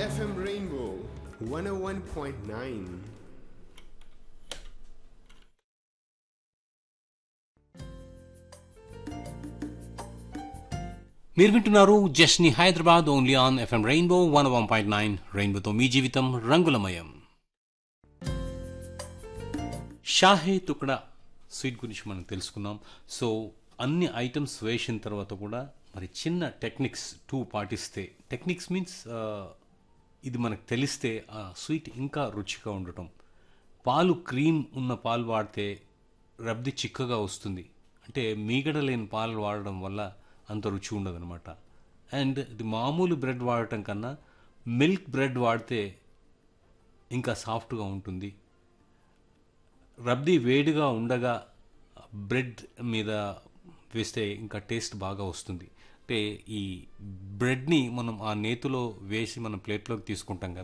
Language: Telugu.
FM Rainbow 101.9. మీరు వింటున్నారు జస్ని Hyderabad only on FM Rainbow one one point nine రెయిన్బోతో మీ జీవితం రంగులమయం షాహే తుకడా స్వీట్ గురించి మనం తెలుసుకున్నాం సో అన్ని ఐటమ్స్ వేసిన తర్వాత కూడా మరి చిన్న టెక్నిక్స్ టూ పాటిస్తే టెక్నిక్స్ మీన్స్ ఇది మనకు తెలిస్తే ఆ స్వీట్ ఇంకా రుచిగా ఉండటం పాలు క్రీమ్ ఉన్న పాలు వాడితే రబ్ది చిక్కగా వస్తుంది అంటే మీగడ లేని పాలు వాడడం వల్ల అంత రుచి ఉండదన్నమాట అండ్ ఇది మామూలు బ్రెడ్ వాడటం కన్నా మిల్క్ బ్రెడ్ వాడితే ఇంకా సాఫ్ట్గా ఉంటుంది రబ్ది వేడిగా ఉండగా బ్రెడ్ మీద వేస్తే ఇంకా టేస్ట్ బాగా వస్తుంది అంటే ఈ బ్రెడ్ని మనం ఆ నేతిలో వేసి మనం ప్లేట్లోకి తీసుకుంటాం కదా